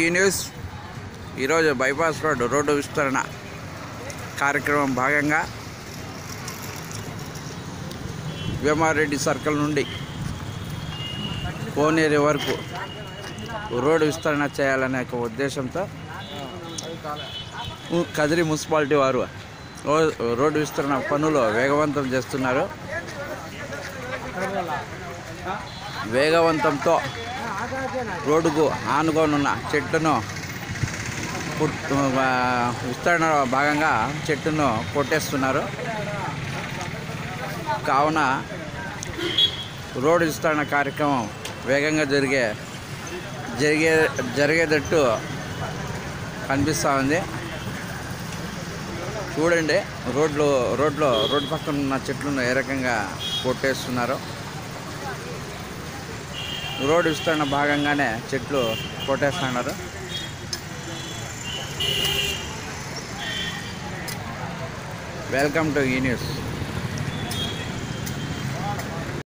news ఈరోజు bypass road road విస్తరణ కార్యక్రమం భాగంగా వేమారెడ్డి సర్కిల్ నుండి కోనేరు వరకు రోడ్డు విస్తరణ చేయాలనే ఒక ఉద్దేశంతో ఉ- కదిరి మున్సిపాలిటీ వారు రో- రోడ్డు విస్తరణ పనులు వేగవంతం చేస్తున్నారు వేగవంతంతో రోడ్డుకు ఆనుకోనున్న చెట్టును పుట్- ఆ, విస్తరణ భాగంగా చెట్టును కొట్టేస్తున్నారు కావున రోడ్డు విస్తరణ కార్యక్రమం వేగంగా జరిగే జరిగే జరిగేటట్టు కనిపిస్తూ ఉంది చూడండి రోడ్లు రోడ్లో రోడ్డు పక్కన ఉన్న చెట్లను ఏ రకంగా కొట్టేస్తున్నారు రోడ్డు విస్తరణ భాగంగానే చెట్లు కొట్టేస్తున్నారు వెల్కమ్ టు ఈ న్యూస్